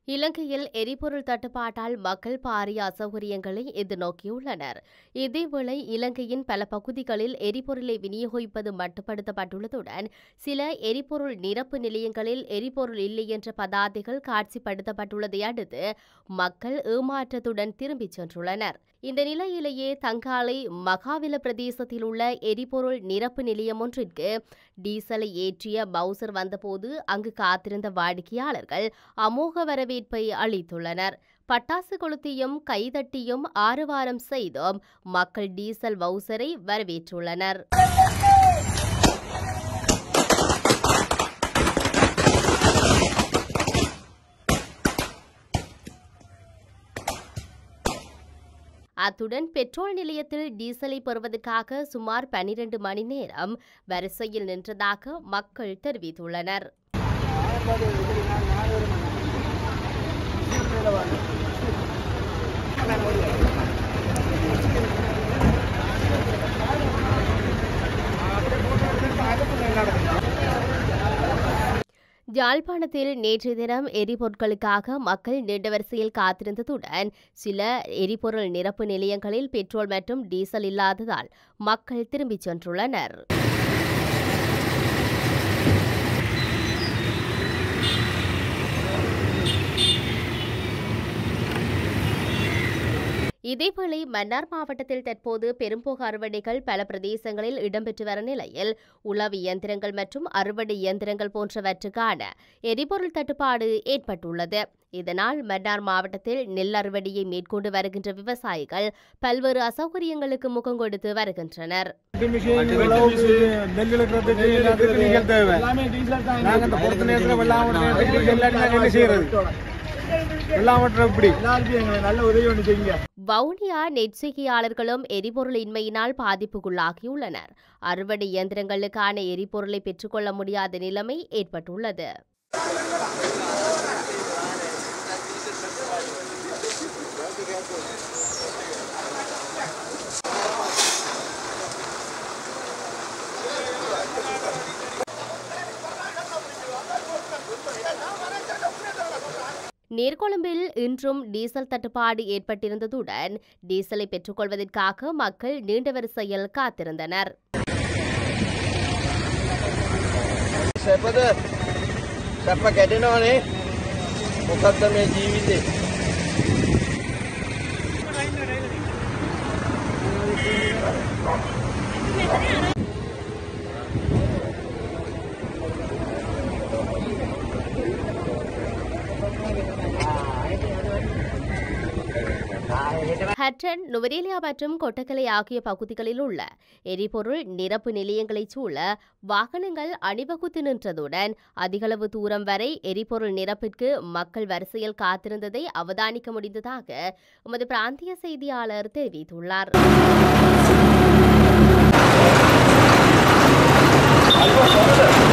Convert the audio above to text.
இலங்கையில் எரிபொருள் தட்டுப்பாட்டால் மக்கள் பாரிய அசௌகரியங்களை எதிர்நோக்கியுள்ளனர் இதேவேளை இலங்கையின் பல பகுதிகளில் எரிபொருளை விநியோகிப்பது மட்டுப்படுத்தப்பட்டுள்ளதுடன் சில எரிபொருள் நிரப்பு நிலையங்களில் எரிபொருள் இல்லை என்ற பதாதைகள் காட்சிப்படுத்தப்பட்டுள்ளதை அடுத்து மக்கள் ஏமாற்றத்துடன் திரும்பிச் சென்றுள்ளனர் இந்த நிலையிலேயே தங்காலை மகாவில பிரதேசத்தில் உள்ள எரிபொருள் நிரப்பு நிலையம் ஒன்றிற்கு டீசலை ஏற்றிய பவுசர் வந்தபோது அங்கு காத்திருந்த வாடிக்கையாளர்கள் அமோக வரவேற்பை அளித்துள்ளனர் பட்டாசு கொளுத்தியும் கைதட்டியும் ஆரவாரம் செய்தும் மக்கள் டீசல் வவுசரை வரவேற்றுள்ளனர் அத்துடன் பெட்ரோல் நிலையத்தில் டீசலை பெறுவதற்காக சுமார் பனிரெண்டு மணி நேரம் வரிசையில் நின்றதாக மக்கள் தெரிவித்துள்ளனர் யாழ்ப்பாணத்தில் நேற்றைய தினம் எரிபொருட்களுக்காக மக்கள் நீண்ட வரிசையில் காத்திருந்ததுடன் சில எரிபொருள் நிரப்பு நிலையங்களில் பெட்ரோல் மற்றும் டீசல் இல்லாததால் மக்கள் திரும்பிச் சென்றுள்ளனர் இதேவேளை மன்னார் மாவட்டத்தில் தற்போது பெரும்போக அறுவடைகள் பல பிரதேசங்களில் இடம்பெற்று வரும் நிலையில் உளவு இயந்திரங்கள் மற்றும் அறுவடை இயந்திரங்கள் போன்றவற்றுக்கான எரிபொருள் தட்டுப்பாடு ஏற்பட்டுள்ளது இதனால் மன்னார் மாவட்டத்தில் நெல் அறுவடையை மேற்கொண்டு வருகின்ற விவசாயிகள் பல்வேறு அசௌகரியங்களுக்கு முகம் கொடுத்து வருகின்றனர் நெல் இழுக்கிறதுக்கு எல்லாத்துக்கும் டீசல் தேவை நாங்க அந்த பொறுத்த நேரத்துல வெள்ளாம நேரத்துக்கு டீசல் இல்லாட்டி நாங்க என்ன செய்யறது வெள்ளாமற்ற இப்படி நல்ல உதவி ஒன்று செய்யுங்க வவுனியா நெற்செய்கையாளர்களும் எரிபொருள் இன்மையினால் பாதிப்புக்குள்ளாகியுள்ளனர் அறுவடை இயந்திரங்களுக்கான எரிபொருளை பெற்றுக்கொள்ள முடியாத நிலைமை ஏற்பட்டுள்ளது நீர்கொழும்பில் இன்றும் டீசல் தட்டுப்பாடு ஏற்பட்டிருந்ததுடன் டீசலை பெற்றுக்கொள்வதற்காக மக்கள் நீண்ட வரிசையில் காத்திருந்தனர் සැපද සැප කැඩෙනවනේ මොකක්ද මේ ජීවිතේ ஹட்டன் நுவரேலியா மற்றும் கொட்டக்கலை ஆகிய பகுதிகளில் உள்ள எரிபொருள் நிரப்பு நிலையங்களைச் சூழ வாகனங்கள் அணிவகுத்து நின்றதுடன் அதிகளவு தூரம் வரை எரிபொருள் நிரப்பிற்கு மக்கள் வரிசையில் காத்திருந்ததை அவதானிக்க முடிந்ததாக எமது பிராந்திய செய்தியாளர் தெரிவித்துள்ளார் අල්ප